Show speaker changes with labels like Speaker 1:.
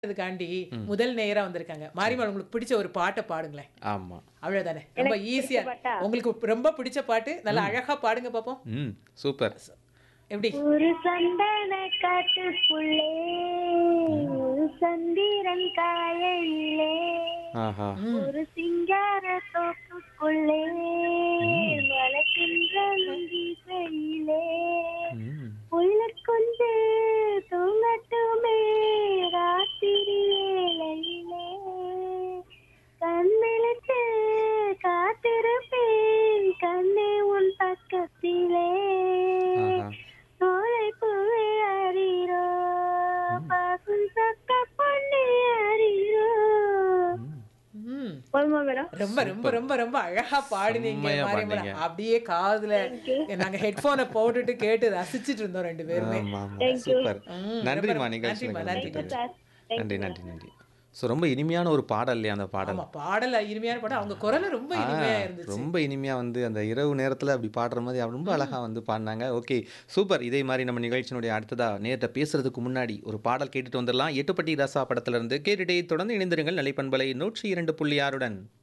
Speaker 1: அதுக்காண்டி முதல் நேரா வந்திருக்காங்க மாரிமாள் உங்களுக்கு பிடிச்ச ஒரு பாட்டை பாடுங்களேன்
Speaker 2: ஆமா
Speaker 1: அவ்வளவுதானே ரொம்ப ஈஸியா
Speaker 3: பாட்டா?
Speaker 1: உங்களுக்கு ரொம்ப பிடிச்ச பாட்டு நல்லா அழகா பாடுங்க பாப்போம்
Speaker 2: ம் சூப்பர்
Speaker 1: எப்படி
Speaker 3: ஒரு சந்தன காட்டுக்குள்ளே ஒரு சந்திரன் காலையிலே
Speaker 2: ஆஹா
Speaker 3: ஒரு சிங்கார தோப்புக்குள்ளே வளர்க்கின்ற நந்திசையிலே
Speaker 2: ம்
Speaker 3: உள்ள கொஞ்சு தூங்கட்டுமே ராத்திரி வேளையிலே கண்ணிழுத்து காத்திருப்பேன் கண்ணே உன் பக்கத்திலே
Speaker 2: ஆஹா
Speaker 3: சோலை பூவே அறிரோ பாசும் சக்க பொண்ணே அறிரோ
Speaker 1: ம்.
Speaker 3: போதுமா மேடம்
Speaker 1: ரொம்ப ரொம்ப ரொம்ப ரொம்ப அழகா பாடுனீங்க
Speaker 2: செம்மையா
Speaker 1: மாரியம்மள
Speaker 2: பாடுனீங்க.
Speaker 1: அப்படியே காதுல நாங்க ஹெட்போனை போட்டுட்டு கேட்டு ரசிச்சிட்டு இருந்தோம் ரெண்டு பேருமே
Speaker 2: ஆமா ஆமா சூப்பர்
Speaker 1: ம்,
Speaker 2: நன்றிம்மா
Speaker 1: ரொம்ப
Speaker 2: நிகழ்ச்சி
Speaker 1: நன்றிம்மா, நன்றி,
Speaker 3: சார்
Speaker 2: நன்றி நன்றி நன்றி ஸோ ரொம்ப இனிமையான ஒரு பாடல் இல்லையா அந்த பாடல்
Speaker 1: ஆமா பாடல் இனிமையான பாடல் அவங்க குரல் ரொம்ப இனிமையா
Speaker 2: ஆ,
Speaker 1: இருந்துச்சு
Speaker 2: ரொம்ப இனிமையா வந்து அந்த இரவு நேரத்துல அப்படி பாடுற மாதிரி அவ ரொம்ப அழகா வந்து பாடினாங்க ஓகே சூப்பர் இதே மாதிரி நம்ம நிகழ்ச்சியினுடைய அடுத்ததா நேர்கிட்ட பேசுறதுக்கு முன்னாடி ஒரு பாடல் கேட்டுட்டு வந்துடலாம் எட்டுப்பட்டி ரசா படத்துல இருந்து கேட்டுட்டே தொடர்ந்து இணைந்திருங்கள் நிலைப்பண்பலை நூற்றி இரண்டு புள்ளி ஆறுடன்